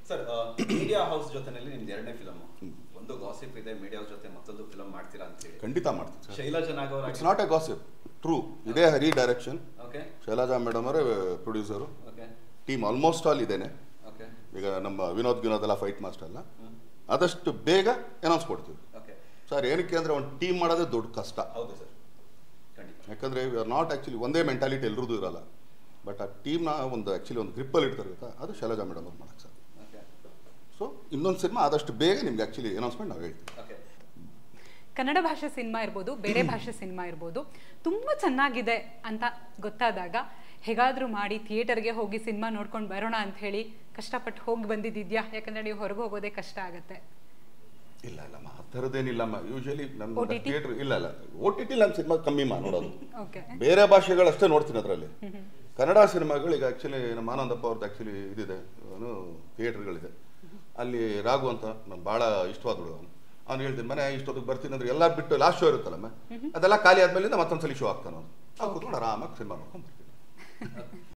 Sir media house ಜೊತೆನಲ್ಲಿ ನಿಮ್ದು ಎರಡನೇ ಫಿಲಮ್ ಒಂದು ಗಾಸಿಪ್ ಇದೆ ಮೀಡಿಯಾ ಹೌಸ್ ಜೊತೆ ಮತ್ತೊಂದು ಫಿಲಮ್ ಮಾಡ್ತೀರಾ ಅಂತ ಹೇಳಿ ಖಂಡಿತ ಮಾಡ್ತೀನಿ ಸರ್ ಶೈಲಾ ನಾಗ್ ಇಟ್ಸ್ ಅವರ ನಾಟ್ ಎ ಗಾಸಿಪ್ ಟ್ರೂ ಇದೇ Hari direction okay Shailaja madam ಅವರೇ producer okay team almost all ಇದೇನೆ ಓಕೆ ಈಗ ನಮ್ಮ ವಿನೋದ್ ವಿನೋದ್ ಎಲ್ಲ ಫೈಟ್ ಮಾಸ್ಟರ್ ಅಲ್ಲ ಆದಷ್ಟು ಬೇಗ ಅನೌನ್ಸ್ ಕೊಡ್ತೀವಿ ಓಕೆ ಸರ್ ಏನಕ್ಕೆ ಅಂದರೆ ಒಂದು ಟೀಮ್ ಮಾಡೋದೇ ದೊಡ್ಡ ಕಷ್ಟ ಹೌದು ಸರ್ ಖಂಡಿತ ಯಾಕಂದರೆ ವಿ ಆರ್ ನಾಟ್ ಆ್ಯಕ್ಚುಲಿ ಒಂದೇ ಮೆಂಟಾಲಿಟಿ ಎಲ್ರದ್ದು ಇರಲ್ಲ ಬಟ್ ಆ ಟೀಮ್ನ ಒಂದು ಆ್ಯಕ್ಚುಲಿ ಒಂದು ಗ್ರಿಪ್ಪಲ್ಲಿ ಇಡ್ತಾರೆ ಗೊತ್ತಾ ಅದು ಶೈಲಜಾ ಮೇಡಮ್ ಅವ್ರು ಮಾಡೋಕ್ಕೆ ಸರ್ ಓಕೆ ಸೊ ಇನ್ನೊಂದು ಸಿನಿಮಾ ಆದಷ್ಟು ಬೇಗ ನಿಮ್ಗೆ ಆ್ಯಕ್ಚುಲಿ ಅನೌನ್ಸ್ಮೆಂಟ್ ನಾವು ಹೇಳ್ತೀವಿ ಓಕೆ ಕನ್ನಡ ಭಾಷೆ ಸಿನಿಮಾ ಇರ್ಬೋದು ಬೇರೆ ಭಾಷೆ ಸಿನಿಮಾ ಇರ್ಬೋದು ತುಂಬ ಚೆನ್ನಾಗಿದೆ ಅಂತ ಗೊತ್ತಾದಾಗ ಹೇಗಾದರೂ ಮಾಡಿ ಥಿಯೇಟರ್ಗೆ ಹೋಗಿ ಸಿನಿಮಾ ನೋಡ್ಕೊಂಡು ಬರೋಣ ಅಂತ ಹೇಳಿ ಕಷ್ಟಪಟ್ಟು ಹೋಗಿ ಬಂದಿದ್ದಿದ್ಯಾ ಯಾಕಂದ್ರೆ ನೀವು ಹೊರಗೆ ಹೋಗೋದೇ ಕಷ್ಟ ಆಗುತ್ತೆ ಇಲ್ಲ ಇಲ್ಲಮ್ಮ ಆ ಥರದ್ದೇನಿಲ್ಲಮ್ಮ ಯೂಶಲಿ ನಮ್ಮ OTT? ಥಿಯೇಟ್ರ್ ಇಲ್ಲ ಇಲ್ಲ ಓ ಟಿ ಟಿ ನಮ್ಮ ಸಿನಿಮಾ ಕಮ್ಮಿ ಮಾ ನೋಡೋದು ಓಕೆ ಬೇರೆ ಭಾಷೆಗಳಷ್ಟೇ ನೋಡ್ತೀನಿ ಅದರಲ್ಲಿ ಕನ್ನಡ ಸಿನಿಮಾಗಳು ಈಗ ಆ್ಯಕ್ಚುಲಿ ನಮ್ಮ ಆನಂದಪ್ಪ ಅವ್ರದ್ದು ಆ್ಯಕ್ಚುಲಿ ಇದಿದೆ ಅವನು ಥಿಯೇಟ್ರ್ಗಳಿದೆ ಅಲ್ಲಿ ರಾಘು ಅಂತ ನಾನು ಭಾಳ ಇಷ್ಟವಾದ ಹುಡುಗ ಅವನು ಅವ್ನು ಹೇಳ್ತೀನಿ ಮನೆ ಇಷ್ಟೊತ್ತಿಗೆ ಬರ್ತೀನಿ ಅಂದ್ರೆ ಎಲ್ಲ ಬಿಟ್ಟು ಲಾಸ್ಟ್ ಶೋ ಇರುತ್ತಲ್ಲಮ್ಮ ಅದೆಲ್ಲ ಖಾಲಿ ಆದ್ಮೇಲಿಂದ ಮತ್ತೊಂದ್ಸಲಿ ಶೋ ಆಗ್ತಾನೆ ಅವನು ನಾವು ಕೂತ್ಕೊಂಡು ಆರಾಮಾಗಿ ಸಿನಿಮಾ ನೋಡ್ಕೊಂಡು ಬರ್ತೀನಿ